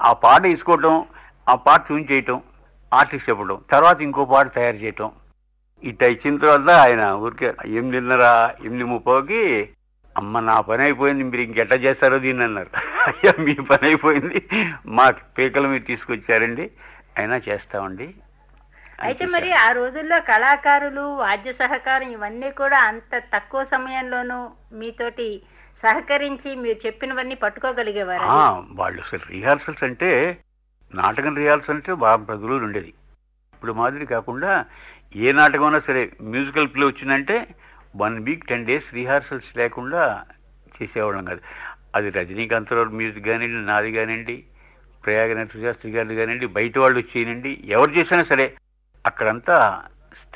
ఆ పాట తీసుకోవటం ఆ పాట ట్యూన్ చేయటం ఆర్టిస్ట్ చెప్పడం తర్వాత ఇంకో పాట తయారు చేయటం ఇట్లా ఇచ్చిన తర్వాత ఆయన ఊరికే ఎనిమిదిన్నర ఎనిమిది ముప్పోకి అమ్మ నా పని అయిపోయింది మీరు ఇంకెట్లా చేస్తారో దీన్ని అన్నారు అయ్యా మీ పని అయిపోయింది మా పీకలు మీరు తీసుకొచ్చారండి అయినా చేస్తామండి అని అయితే మరి చెప్పారు. ఆ రోజుల్లో కళాకారులు వాద్య సహకారం ఇవన్నీ కూడా అంత తక్కువ సమయంలోనూ మీతోటి సహకరించి మీరు చెప్పినవన్నీ పట్టుకోగలిగేవారు ఆ, వాళ్ళు అసలు రిహార్సల్స్ అంటే నాటకం రిహార్సల్ అంటే బాగా పది రోజులు ఉండేది ఇప్పుడు మాదిరి కాకుండా ఏ నాటకం అయినా సరే మ్యూజికల్ ప్లే వచ్చిందంటే one week ten days rehearsals లేకుండా చేసేవాళ్ళం కాదు అది రజనీకాంత్ రావు మ్యూజిక్ కానివ్వండి నాది కానివ్వండి ప్రయాగ నరసింహశాస్త్రి గారిది కానివ్వండి బయట వాళ్ళు వచ్చేయనండి ఎవరు చేసినా సరే అక్కడంతా